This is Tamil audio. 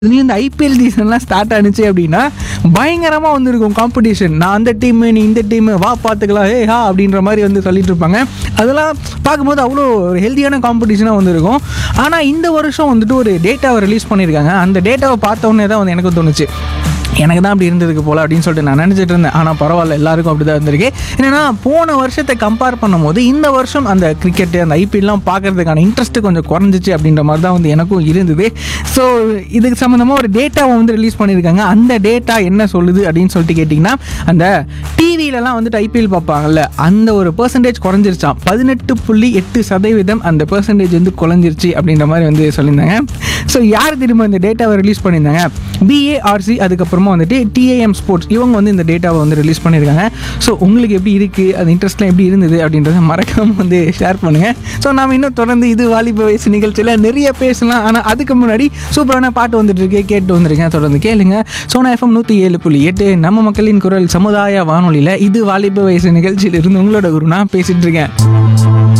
இதுலேயும் இந்த ஐபிஎல் சீசன்லாம் ஸ்டார்ட் ஆனிச்சு அப்படின்னா பயங்கரமாக வந்துருக்கும் காம்படிஷன் நான் அந்த டீமு நீ இந்த டீமு வா பார்த்துக்கலாம் ஏ ஹா அப்படின்ற மாதிரி வந்து சொல்லிட்டு இருப்பாங்க அதெல்லாம் பார்க்கும்போது அவ்வளோ ஒரு ஹெல்த்தியான காம்படிஷனாக வந்துருக்கும் ஆனால் இந்த வருஷம் வந்துட்டு ஒரு டேட்டாவை ரிலீஸ் பண்ணியிருக்காங்க அந்த டேட்டாவை பார்த்த உடனே தான் வந்து எனக்கு தோணுச்சு எனக்கு தான் அப்படி இருந்ததுக்கு போல அப்படின்னு சொல்லிட்டு நான் நினச்சிட்டு இருந்தேன் ஆனால் பரவாயில்ல எல்லாருக்கும் அப்படி தான் இருந்திருக்கு என்னன்னா போன வருஷத்தை கம்பேர் பண்ணும்போது இந்த வருஷம் அந்த கிரிக்கெட் அந்த ஐபிஎல்லாம் பார்க்கறதுக்கான இன்ட்ரெஸ்ட் கொஞ்சம் குறைஞ்சிச்சு அப்படின்ற மாதிரி தான் வந்து எனக்கும் இருந்தது ஸோ இதுக்கு சம்மந்தமாக ஒரு டேட்டாவை வந்து ரிலீஸ் பண்ணியிருக்காங்க அந்த டேட்டா என்ன சொல்லுது அப்படின்னு சொல்லிட்டு கேட்டிங்கன்னா அந்த டிவிலலாம் வந்துட்டு ஐபிஎல் பார்ப்பாங்கல்ல அந்த ஒரு பர்சன்டேஜ் குறைஞ்சிருச்சாம் பதினெட்டு புள்ளி எட்டு சதவீதம் அந்த பர்சன்டேஜ் வந்து குறைஞ்சிருச்சு அப்படின்ற மாதிரி வந்து சொல்லியிருந்தாங்க ஸோ யார் திரும்ப இந்த டேட்டாவை ரிலீஸ் பண்ணியிருந்தாங்க பிஏஆர்சி அதுக்கப்புறமா வந்துட்டு டிஏஎம் ஸ்போர்ட்ஸ் இவங்க வந்து இந்த டேட்டாவை வந்து ரிலீஸ் பண்ணியிருக்காங்க ஸோ உங்களுக்கு எப்படி இருக்குது அது இன்ட்ரெஸ்ட்லாம் எப்படி இருந்தது அப்படின்றத மறக்காமல் வந்து ஷேர் பண்ணுங்கள் ஸோ நாம் இன்னும் தொடர்ந்து இது வாலிப வயசு நிகழ்ச்சியில் நிறைய பேசலாம் ஆனால் அதுக்கு முன்னாடி சூப்பரான பாட்டு வந்துட்டு இருக்கு கேட்டு வந்திருக்கேன் தொடர்ந்து கேளுங்க சோனா எஃப்எம் நூற்றி ஏழு புள்ளி எட்டு நம்ம மக்களின் குரல் சமுதாய வானொலியில் இது வாலிப வயசு நிகழ்ச்சியில் இருந்து உங்களோட குரு நான் பேசிட்டு இருக்கேன்